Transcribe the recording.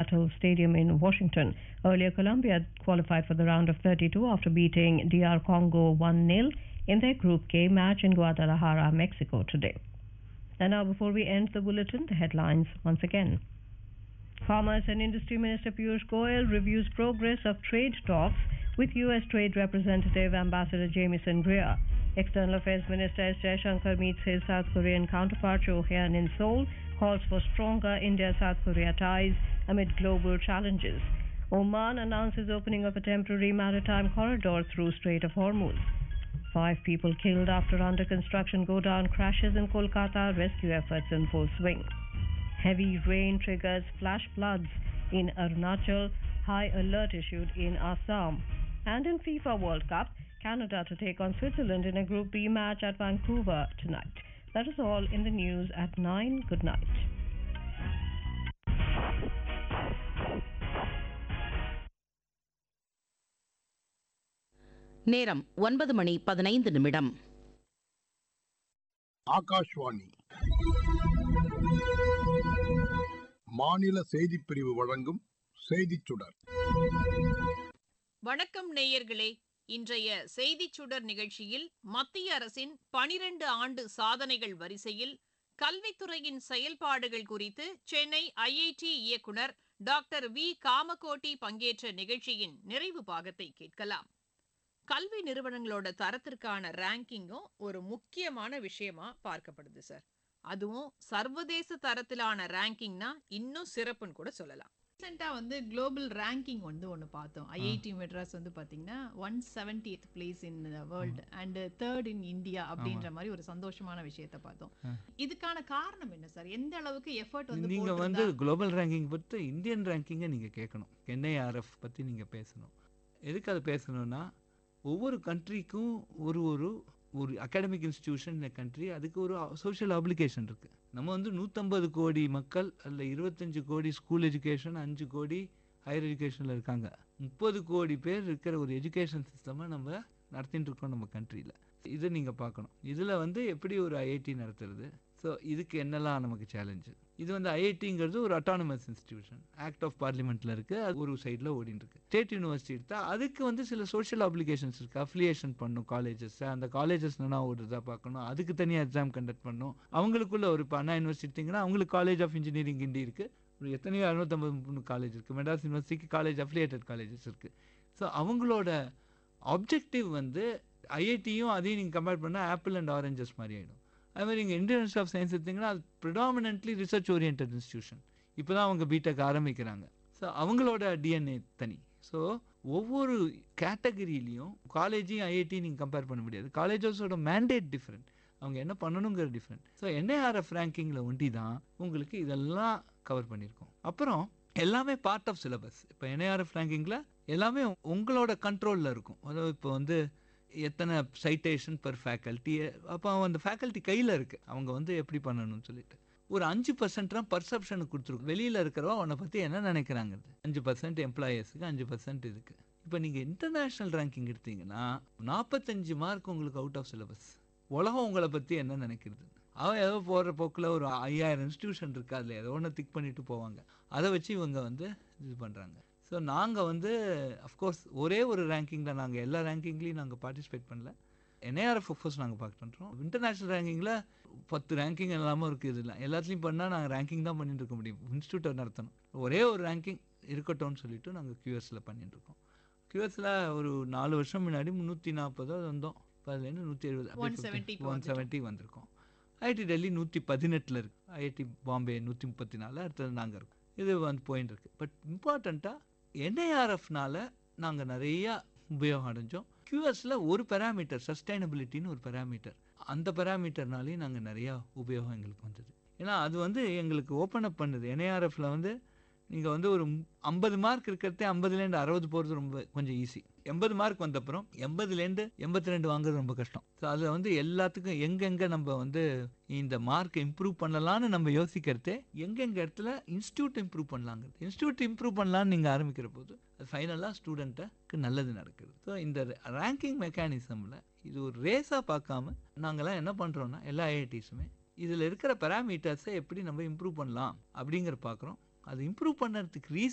Battle Stadium in Washington. Earlier, Colombia qualified for the round of 32 after beating DR Congo 1 0 in their Group K match in Guadalajara, Mexico today. And now, before we end the bulletin, the headlines once again. Commerce and Industry Minister Piyush Goyal reviews progress of trade talks with U.S. Trade Representative Ambassador Jamieson Greer. External Affairs Minister S. Jaishankar meets his South Korean counterpart Cho Hyun in Seoul, calls for stronger India-South Korea ties amid global challenges. Oman announces opening of a temporary maritime corridor through Strait of Hormuz. Five people killed after under construction go-down crashes in Kolkata, rescue efforts in full swing. Heavy rain triggers flash floods in Arunachal, high alert issued in Assam. And in FIFA World Cup, Canada to take on Switzerland in a Group B match at Vancouver tonight. That is all in the news at 9. Good night. நேரம் ஒன்பது மணி பதினைந்து நிமிடம் ஆகாஷ்வாணி மாநில செய்திப் பிரிவு வழங்கும் செய்திச் சுடர் வணக்கம் நேயர்களே இன்றைய செய்திச் சுடர் நிகழ்ச்சியில் மத்திய அரசின் பனிரெண்டு ஆண்டு சாதனைகள் வரிசையில் கல்வித்துறையின் செயல்பாடுகள் குறித்து சென்னை ஐஐடி இயக்குனர் டாக்டர் வி காமகோட்டி பங்கேற்ற நிகழ்ச்சியின் நிறைவு பாகத்தை கேட்கலாம் கல்வி நிறுவனங்களோட தரத்திற்கான ரேங்கிங்கும் ஒரு முக்கியமான விஷயமா பார்க்கப்படுது சார் அதுவும் சர்வதேச தரத்திலான ரேங்கிங்னா இன்னும் சிறப்புன்னு கூட சொல்லலாம் ரீசெண்டாக வந்து குளோபல் ரேங்கிங் வந்து ஒன்று பார்த்தோம் ஐஐடி மெட்ராஸ் வந்து பார்த்தீங்கன்னா one seventy eighth place in world and third in India அப்படின்ற மாதிரி ஒரு சந்தோஷமான விஷயத்தை பார்த்தோம் இதுக்கான காரணம் என்ன சார் எந்த அளவுக்கு எஃபர்ட் வந்து நீங்க வந்து போட்டிருந்தா- குளோபல் ரேங்கிங் பற்றி இந்தியன் ரேங்கிங்கை நீங்க கேட்கணும் என்ஐஆர்எஃப் பத்தி நீங்க பேசணும் எதுக்கு அதை பேசணும்னா ஒவ்வொரு கண்ட்ரிக்கும் ஒரு ஒரு ஒரு அகாடமிக் இன்ஸ்டிடியூஷன் இந்த கண்ட்ரி அதுக்கு ஒரு சோஷியல் அப்ளிகேஷன் இருக்கு நம்ம வந்து நூற்றம்பது கோடி மக்கள் அதில் இருபத்தஞ்சு கோடி ஸ்கூல் எஜுகேஷன் அஞ்சு கோடி ஹையர் எஜுகேஷனில் இருக்காங்க முப்பது கோடி பேர் இருக்கிற ஒரு எஜுகேஷன் சிஸ்டமை நம்ம நடத்திட்டு இருக்கோம் நம்ம கண்ட்ரியில் இதை நீங்கள் பார்க்கணும் இதில் வந்து எப்படி ஒரு ஐஐடி நடத்துறது ஸோ இதுக்கு என்னெல்லாம் நமக்கு சேலஞ்சு இது வந்து ஐஐடிங்கிறது ஒரு அட்டானமஸ் இன்ஸ்டிடியூஷன் ஆக்ட் ஆஃப் பார்லிமெண்ட்டில் இருக்குது அது ஒரு சைடில் ஓடிட்டு இருக்கு ஸ்டேட் யூனிவர்சிட்டி எடுத்தால் அதுக்கு வந்து சில சோஷியல் அப்ளிகேஷன்ஸ் இருக்குது அஃபிலியேஷன் பண்ணும் காலேஜஸ் அந்த காலேஜஸ் என்ன ஓடுறதா பார்க்கணும் அதுக்கு தனியாக எக்ஸாம் கண்டக்ட் பண்ணணும் அவங்களுக்குள்ள ஒரு இப்போ அண்ணா யூனிவர்சிட்டி எடுத்தீங்கன்னா அவங்களுக்கு காலேஜ் ஆஃப் இன்ஜினியரிங் கிண்டி இருக்குது ஒரு எத்தனையோ அறுநூத்தம்பது காலேஜ் இருக்குது மெட்ராஸ் யூனிவர்சிட்டிக்கு காலேஜ் அஃபிலியேட்டட் காலேஜஸ் இருக்குது ஸோ அவங்களோட ஆப்ஜெக்டிவ் வந்து ஐஐடியும் அதையும் நீங்கள் கம்பேர் பண்ணால் ஆப்பிள் அண்ட் ஆரஞ்சஸ் மாதிரி ஆகிடும் அது மாதிரி இங்கே இந்தியன் இன்ஸ்டியூட் ஆஃப் சயின்ஸ் எடுத்திங்கன்னா அது ப்ரிடாமினென்ட்லி ரிசர்ச் ஓரியன்ட் இன்ஸ்டியூஷன் இப்போ தான் அவங்க பிடெக் ஆரம்பிக்கிறாங்க ஸோ அவங்களோட டிஎன்ஏ தனி ஸோ ஒவ்வொரு கேட்டகரியிலையும் காலேஜையும் ஐஐடி நீங்கள் கம்பேர் பண்ண முடியாது காலேஜஸோட மேண்டேட் டிஃப்ரெண்ட் அவங்க என்ன பண்ணணுங்கிற டிஃப்ரெண்ட் ஸோ என்ஐஆர்எஃப் ரேங்கிங்கில் ஒண்டி தான் உங்களுக்கு இதெல்லாம் கவர் பண்ணியிருக்கோம் அப்புறம் எல்லாமே பார்ட் ஆஃப் சிலபஸ் இப்போ என்ஐஆர்எஃப் ரேங்கிங்கில் எல்லாமே உங்களோட கண்ட்ரோலில் இருக்கும் அதாவது இப்போ வந்து எத்தனை சைட்டேஷன் பர் ஃபேக்கல்ட்டி அப்போ அந்த ஃபேக்கல்ட்டி கையில் இருக்குது அவங்க வந்து எப்படி பண்ணணும்னு சொல்லிட்டு ஒரு அஞ்சு பர்சன்ட் தான் பர்செப்ஷனுக்கு கொடுத்துருக்கும் வெளியில் இருக்கிறவா உன்னை பற்றி என்ன நினைக்கிறாங்க அஞ்சு பர்சன்ட் எம்ப்ளாயர்ஸுக்கு அஞ்சு பர்சன்ட் இதுக்கு இப்போ நீங்கள் இன்டர்நேஷ்னல் ரேங்கிங் எடுத்தீங்கன்னா நாற்பத்தஞ்சு மார்க் உங்களுக்கு அவுட் ஆஃப் சிலபஸ் உலகம் உங்களை பற்றி என்ன நினைக்கிறது அவன் ஏதோ போகிற போக்கில் ஒரு ஐயாயிரம் இன்ஸ்டியூஷன் இருக்கு அதில் ஏதோ ஒன்று திக் பண்ணிட்டு போவாங்க அதை வச்சு இவங்க வந்து இது பண்ணுறாங்க ஸோ நாங்கள் வந்து அஃப்கோர்ஸ் ஒரே ஒரு ரேங்கிங்கில் நாங்கள் எல்லா ரேங்கிங்லேயும் நாங்கள் பார்ட்டிசிபேட் பண்ணல என்ஐஆர்எஃப் ஃபோர்ஸ் நாங்கள் பார்க்க பண்ணுறோம் இன்டர்நேஷ்னல் ரேங்கிங்கில் பத்து ரேங்கிங் எல்லாமே இருக்குது இதில் எல்லாத்துலேயும் பண்ணால் நாங்கள் ரேங்கிங் தான் பண்ணிட்டு இருக்க முடியும் இன்ஸ்டியூட்டை நடத்தணும் ஒரே ஒரு ரேங்கிங் இருக்கட்டும்னு சொல்லிட்டு நாங்கள் கியூஎஸில் பண்ணிட்டு இருக்கோம் கியூஎஸில் ஒரு நாலு வருஷம் முன்னாடி முந்நூற்றி நாற்பதோ வந்தோம் இப்போ அதுலேருந்து நூற்றி 170 எழுபது ஒன் செவன்ட்டி வந்திருக்கோம் ஐஐடி டெல்லி நூற்றி பதினெட்டில் இருக்கு ஐஐடி பாம்பே நூற்றி முப்பத்தி நாலு அடுத்தது நாங்கள் இருக்கோம் இது வந்து போயின்னு இருக்கு பட் இம்பார்ட்டண்ட்டாக என்ஐஆர்எஃப்னால நாங்கள் நிறையா உபயோகம் அடைஞ்சோம் கியூஎஸில் ஒரு பெராமீட்டர் சஸ்டைனபிலிட்டின்னு ஒரு பெராமீட்டர் அந்த பெராமீட்டர்னாலேயும் நாங்கள் நிறையா உபயோகம் எங்களுக்கு வந்தது ஏன்னா அது வந்து எங்களுக்கு ஓப்பன் அப் பண்ணுது என்ஐஆர்எஃப்ல வந்து நீங்கள் வந்து ஒரு ஐம்பது மார்க் இருக்கிறதே ஐம்பதுலேருந்து அறுபது போகிறது ரொம்ப கொஞ்சம் ஈஸி எண்பது மார்க் வந்தப்புறம் எண்பதுலேருந்து எண்பத்தி ரெண்டு வாங்குறது ரொம்ப கஷ்டம் ஸோ அதில் வந்து எல்லாத்துக்கும் எங்கெங்கே நம்ம வந்து இந்த மார்க்கை இம்ப்ரூவ் பண்ணலாம்னு நம்ம யோசிக்கிறதே எங்கெங்க இடத்துல இன்ஸ்டியூட் இம்ப்ரூவ் பண்ணலாங்கிறது இன்ஸ்டியூட் இம்ப்ரூவ் பண்ணலான்னு நீங்கள் ஆரம்பிக்கிற போது அது ஃபைனலாக ஸ்டூடெண்ட்டுக்கு நல்லது நடக்குது ஸோ இந்த ரேங்கிங் மெக்கானிசமில் இது ஒரு ரேஸாக பார்க்காம நாங்கள்லாம் என்ன பண்ணுறோன்னா எல்லா ஐஐடிஸுமே இதில் இருக்கிற பெராமீட்டர்ஸை எப்படி நம்ம இம்ப்ரூவ் பண்ணலாம் அப்படிங்கிற பார்க்குறோம் அது இம்ப்ரூவ் பண்ணுறதுக்கு ரீசன்